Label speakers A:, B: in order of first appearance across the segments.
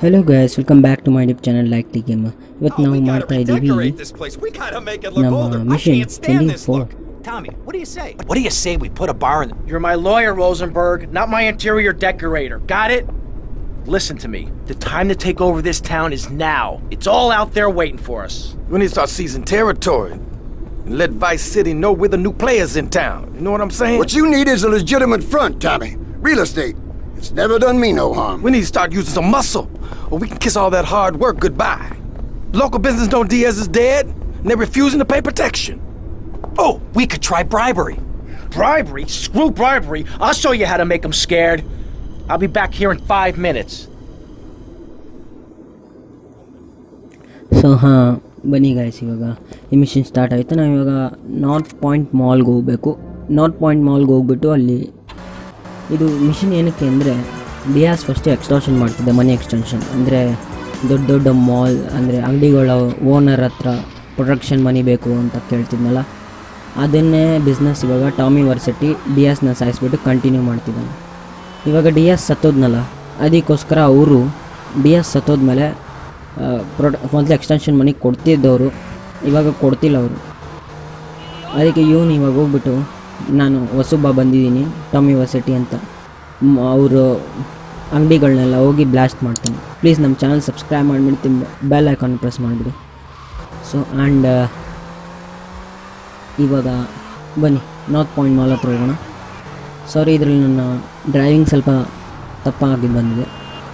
A: Hello guys welcome back to my YouTube channel like the game ಇವತ್ತು
B: Oh,
A: ನಾವು
B: we gotta
A: ಮಾಡ್ತಾ ಇದ್ದೀವಿ
B: redecorate this place. We gotta make it look
A: ನಮ್ಮ
B: older. I
A: mission
B: can't stand this
A: 24.
B: look.
C: Tommy, what do you say? What do you say we put a bar in?
D: You're my lawyer, Rosenberg, not my interior decorator. Got it? Listen to me. The time to take over this town is now. It's all out there waiting for us.
E: We need to start seizing territory and let Vice City know we're the new players in town. You know what I'm saying?
F: What you need is a legitimate front, Tommy. Real estate. It's never done me no harm.
E: we need to start using some muscle, or we can kiss all that hard work goodbye. Local business know Diaz is dead, and they're refusing to pay protection.
C: Oh, we could try bribery.
D: Bribery? Screw bribery. I'll show you how to make them scared. I'll be back here in five minutes.
A: So ಹಾಂ ಬನ್ನಿ guys ಇವಾಗ ಈ mission start ಆಯಿತು ನಾವು ಇವಾಗ north point ಮಾಲ್ಗೆ ಹೋಗಬೇಕು north point ಮಾಲ್ಗೆ ಹೋಗ್ಬಿಟ್ಟು ಅಲ್ಲಿ ಇದು ಮಿಷನ್ ಏನಕ್ಕೆ ಅಂದರೆ ಡಿಯಾಸ್ ಫಸ್ಟು ಎಕ್ಸ್ಟಾನ್ಷನ್ ಮಾಡ್ತಿದ್ದೆ ಮನಿ ಎಕ್ಸ್ಟೆನ್ಷನ್ ಅಂದರೆ ದೊಡ್ಡ ದೊಡ್ಡ ಮಾಲ್ ಅಂದರೆ ಅಂಗಡಿಗಳ ಓನರ್ ಹತ್ರ ಪ್ರೊಡಕ್ಷನ್ ಮನಿ ಬೇಕು ಅಂತ ಕೇಳ್ತಿದ್ನಲ್ಲ ಅದನ್ನೇ ಬಿಸ್ನೆಸ್ ಇವಾಗ ಟಾಮಿ ವರ್ಸಿಟಿ ಡಿಯಾಸ್ನ ಸಾಯಿಸ್ಬಿಟ್ಟು ಕಂಟಿನ್ಯೂ ಮಾಡ್ತಿದ್ದಾನೆ ಇವಾಗ ಡಿಯಾಸ್ ಸತ್ತೋದ್ನಲ್ಲ ಅದಕ್ಕೋಸ್ಕರ ಅವರು ಡಿಯಾಸ್ ಸತ್ತೋದ್ಮೇಲೆ ಪ್ರೊಡ ಮೊದಲು ಎಕ್ಸ್ಟೆನ್ಷನ್ ಮನಿ ಕೊಡ್ತಿದ್ದವರು ಇವಾಗ ಕೊಡ್ತಿಲ್ಲ ಅವರು ಅದಕ್ಕೆ ಇವನು ಇವಾಗ ಹೋಗ್ಬಿಟ್ಟು ನಾನು ಹೊಸಬ ಬಂದಿದ್ದೀನಿ ಟಾಮಿ ವಸಿಟಿ ಅಂತ ಅವರು ಅಂಗಡಿಗಳನ್ನೆಲ್ಲ ಹೋಗಿ ಬ್ಲಾಸ್ಟ್ ಮಾಡ್ತೀನಿ ಪ್ಲೀಸ್ ನಮ್ಮ ಚಾನಲ್ ಸಬ್ಸ್ಕ್ರೈಬ್ ಮಾಡಿಬಿಟ್ಟು ಬೆಲ್ ಐಕಾನ್ ಪ್ರೆಸ್ ಮಾಡಿಬಿಡಿ ಸೊ ಆ್ಯಂಡ್ ಇವಾಗ ಬನ್ನಿ ನಾರ್ತ್ ಪಾಯಿಂಟ್ ಮಾಲ್ ಹತ್ರ ಹೋಗೋಣ ಸಾರಿ ಇದರಲ್ಲಿ ನನ್ನ ಡ್ರೈವಿಂಗ್ ಸ್ವಲ್ಪ ತಪ್ಪಾಗಿ ಬಂದಿದೆ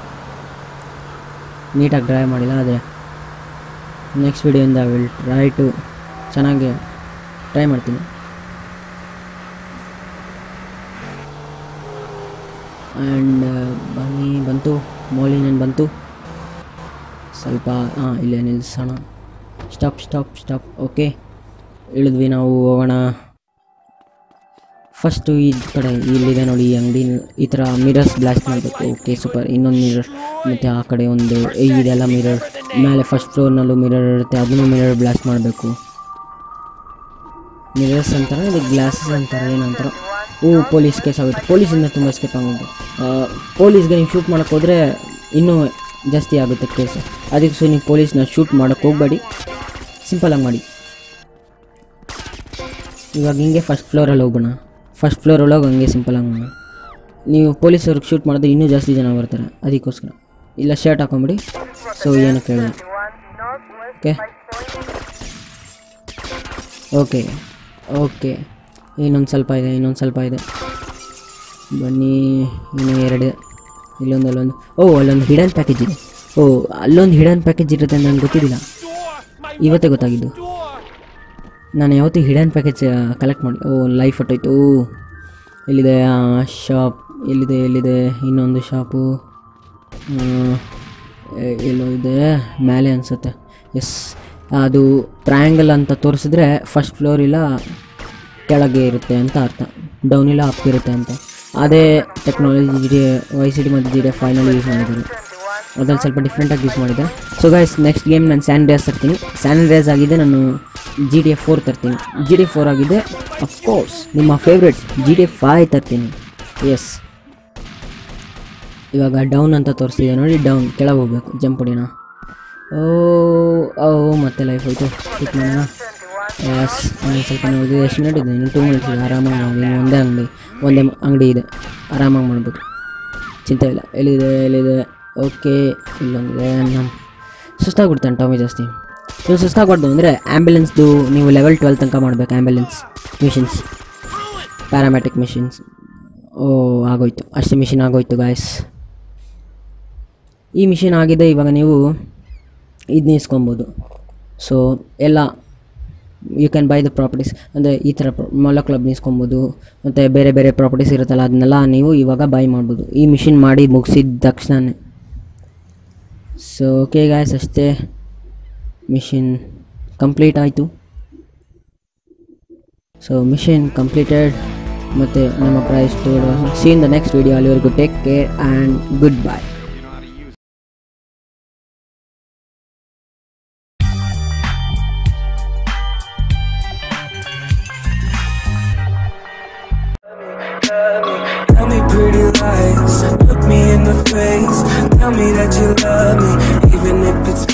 A: ನೀಟಾಗಿ ಡ್ರೈವ್ ಮಾಡಿಲ್ಲ ಆದರೆ ನೆಕ್ಸ್ಟ್ ವಿಡಿಯೋಯಿಂದ ವಿಲ್ ಟ್ರೈ ಟು ಚೆನ್ನಾಗಿ ಟ್ರೈ ಮಾಡ್ತೀನಿ ಆ್ಯಂಡ್ ಬನ್ನಿ ಬಂತು ಮೌಲಿನೇನು ಬಂತು ಸ್ವಲ್ಪ ಹಾಂ ಇಲ್ಲೇ ನಿಲ್ಲಿಸೋಣ ಸ್ಟಾಪ್ ಸ್ಟಾಪ್ ಸ್ಟಾಪ್ ಓಕೆ ಇಳಿದ್ವಿ ನಾವು ಹೋಗೋಣ ಫಸ್ಟು ಈ ಕಡೆ ಇಲ್ಲಿದೆ ನೋಡಿ ಈ ಅಂಗಡಿ ಈ ಥರ ಮಿರರ್ಸ್ ಬ್ಲಾಸ್ಟ್ ಮಾಡಬೇಕು ಓಕೆ ಸೂಪರ್ ಇನ್ನೊಂದು ಮಿರರ್ ಮತ್ತು ಆ ಕಡೆ ಒಂದು ಏ, ಇದೆಲ್ಲ ಮಿರರ್ ಮೇಲೆ ಫಸ್ಟ್ ಫ್ಲೋರ್ನಲ್ಲೂ ಮಿರರ್ ಇರುತ್ತೆ ಅದನ್ನು ಮಿರರ್ ಬ್ಲಾಸ್ಟ್ ಮಾಡಬೇಕು ಮಿರರ್ಸ್ ಅಂತಾರೆ ಇದು ಗ್ಲಾಸಸ್ ಅಂತಾರೆ ಏನಂತಾರೆ ಓ ಪೊಲೀಸ್ ಕೇಸ್ ಆಗುತ್ತೆ ಪೊಲೀಸಿಂದ ತುಂಬ ಎಸ್ಕೇಪ್ ಆಗುತ್ತೆ ಪೊಲೀಸ್ಗೆ ನೀವು ಶೂಟ್ ಮಾಡೋಕ್ಕೆ ಹೋದರೆ ಇನ್ನೂ ಜಾಸ್ತಿ ಆಗುತ್ತೆ ಕೇಸ್ ಅದಕ್ಕೆ ಸೊ ನೀವು ಪೊಲೀಸ್ನ ಶೂಟ್ ಮಾಡೋಕ್ಕೆ ಹೋಗಬೇಡಿ ಸಿಂಪಲಾಗಿ ಮಾಡಿ ಇವಾಗ ಹಿಂಗೆ ಫಸ್ಟ್ ಫ್ಲೋರಲ್ಲಿ ಹೋಗೋಣ ಫಸ್ಟ್ ಫ್ಲೋರ್ ಒಳಗೆ ಹಂಗೆ ಸಿಂಪಲಾಗಿ ಮಾಡೋಣ ನೀವು ಪೊಲೀಸವ್ರಿಗೆ ಶೂಟ್ ಮಾಡಿದ್ರೆ ಇನ್ನೂ ಜಾಸ್ತಿ ಜನ ಬರ್ತಾರೆ ಅದಕ್ಕೋಸ್ಕರ ಇಲ್ಲ ಶರ್ಟ್ ಹಾಕೊಂಬಿಡಿ ಸೊ ಏನು ಕೇಳೋಣ ಓಕೆ ಓಕೆ ಓಕೆ ಇನ್ನೊಂದು ಸ್ವಲ್ಪ ಇದೆ ಇನ್ನೊಂದು ಸ್ವಲ್ಪ ಇದೆ ಬನ್ನಿ ಇನ್ನೂ ಎರಡು ಇಲ್ಲೊಂದು ಅಲ್ಲೊಂದು ಓ ಅಲ್ಲೊಂದು ಹಿಡನ್ ಪ್ಯಾಕೇಜ್ ಇದೆ ಓ ಅಲ್ಲೊಂದು ಹಿಡನ್ ಪ್ಯಾಕೇಜ್ ಇರುತ್ತೆ ಅಂತ ನನಗೆ ಗೊತ್ತಿದ್ದಿಲ್ಲ ಇವತ್ತೇ ಗೊತ್ತಾಗಿದ್ದು ನಾನು ಯಾವತ್ತೂ ಹಿಡನ್ ಪ್ಯಾಕೇಜ್ ಕಲೆಕ್ಟ್ ಮಾಡಿ ಓ ಲೈಫ್ ಹೊಟ್ಟೋಯ್ತು ಎಲ್ಲಿದೆ ಶಾಪ್ ಎಲ್ಲಿದೆ ಎಲ್ಲಿದೆ ಇನ್ನೊಂದು ಶಾಪು ಎಲ್ಲೋ ಇದೆ ಮೇಲೆ ಅನಿಸುತ್ತೆ ಎಸ್ ಅದು ಟ್ರಯಾಂಗಲ್ ಅಂತ ತೋರಿಸಿದ್ರೆ ಫಸ್ಟ್ ಫ್ಲೋರ್ ಇಲ್ಲ ಕೆಳಗೆ ಇರುತ್ತೆ ಅಂತ ಅರ್ಥ ಡೌನ್ ಇಲ್ಲ ಅಪ್ ಇರುತ್ತೆ ಅಂತ ಅದೇ technology G D Y C D ಮತ್ತು ಜಿ ಡಿ ಫೈನಲ್ ಯೂಸ್ ಮಾಡಿದ್ದಾರೆ ಅದ್ರಲ್ಲಿ ಸ್ವಲ್ಪ ಡಿಫ್ರೆಂಟಾಗಿ ಯೂಸ್ ಮಾಡಿದೆ ಸೊ ಗೈಸ್ ನೆಕ್ಸ್ಟ್ ಗೇಮ್ ನಾನು ಸ್ಯಾನ್ ರೇಸ್ ತರ್ತೀನಿ ಸ್ಯಾನ್ ರೇಸ್ ಆಗಿದೆ ನಾನು ಜಿ ಡಿ ಎಫ್ ಫೋರ್ ತರ್ತೀನಿ ಜಿ ಡಿ ಎಫ್ ಫೋರ್ ಆಗಿದೆ ಅಫ್ಕೋರ್ಸ್ ನಿಮ್ಮ favourite G D F five ತರ್ತೀನಿ ಎಸ್ ಇವಾಗ ಡೌನ್ ಅಂತ ತೋರಿಸ್ತಿದೆ ನೋಡಿ ಡೌನ್ ಕೆಳಗೆ ಹೋಗ್ಬೇಕು ಜಂಪ್ ಹೊಡಿಯೋಣ ಓ ಓ ಮತ್ತೆ ಲೈಫ್ ಹೋಯ್ತು ಶೂಟ್ ಮಾಡೋಣ ಎಸ್ ನಾನು ಸ್ವಲ್ಪ ನೋಡಿದೆ ಎಷ್ಟು ಮಿನಿಟ್ ಇದೆ ಇನ್ನು ಟೂ ಮಿನಿಟ್ಸ್ ಇದೆ ಆರಾಮಾಗಿ ಮಾಡಿ ಇನ್ನು ಒಂದೇ ಅಂಗಡಿ ಒಂದೇ ಅಂಗಡಿ ಇದೆ ಆರಾಮಾಗಿ ಮಾಡ್ಬೋದು ಚಿಂತೆ ಇಲ್ಲ ಎಲ್ಲಿದೆ ಎಲ್ಲಿದೆ ಓಕೆ ಇಲ್ಲೊಂದಿದೆ ನಮ್ಮ ಸುಸ್ತಾಗ್ಬಿಡ್ತಾನೆ ಟಾಮಿ ಜಾಸ್ತಿ ನೀವು ಸುಸ್ತಾಗ್ಬಾರ್ದು ಅಂದರೆ ಆ್ಯಂಬುಲೆನ್ಸ್ದು ನೀವು ಲೆವೆಲ್ ಟ್ವೆಲ್ ತನಕ ಮಾಡಬೇಕು ಆ್ಯಂಬುಲೆನ್ಸ್ ಮಿಷಿನ್ಸ್ ಪ್ಯಾರಾಮೆಟಿಕ್ ಮಿಷಿನ್ಸ್ ಓ ಆಗೋಯ್ತು ಅಷ್ಟು ಮಿಷಿನ್ ಆಗೋಯ್ತು ಗಾಯ್ಸ್ ಈ ಮಿಷಿನ್ ಆಗಿದೆ ಇವಾಗ ನೀವು ಇದನ್ನ ಇಸ್ಕೊಬೋದು ಸೊ ಎಲ್ಲ you can buy the properties ಅಂದರೆ ಈ ಥರ ಮೊಲ ಕ್ಲಬ್ ಇಸ್ಕೊಬೋದು ಮತ್ತು ಬೇರೆ ಬೇರೆ ಪ್ರಾಪರ್ಟೀಸ್ ಇರುತ್ತಲ್ಲ ಅದನ್ನೆಲ್ಲ ನೀವು ಇವಾಗ ಬೈ ಮಾಡ್ಬೋದು ಈ ಮಿಷಿನ್ ಮಾಡಿ ಮುಗಿಸಿದ ತಕ್ಷಣವೇ ಸೊ ಓಕೆ ಗಾಯ್ಸ್ ಅಷ್ಟೇ ಮಿಷಿನ್ ಕಂಪ್ಲೀಟ್ ಆಯಿತು ಸೊ ಮಿಷನ್ ಕಂಪ್ಲೀಟೆಡ್ ಮತ್ತು ನಮ್ಮ prize see in the next video ಅಲ್ಲಿವರೆಗೂ take care and good bye
G: Tell me pretty lies, look me in the face. Tell tell me that you love me, even if it's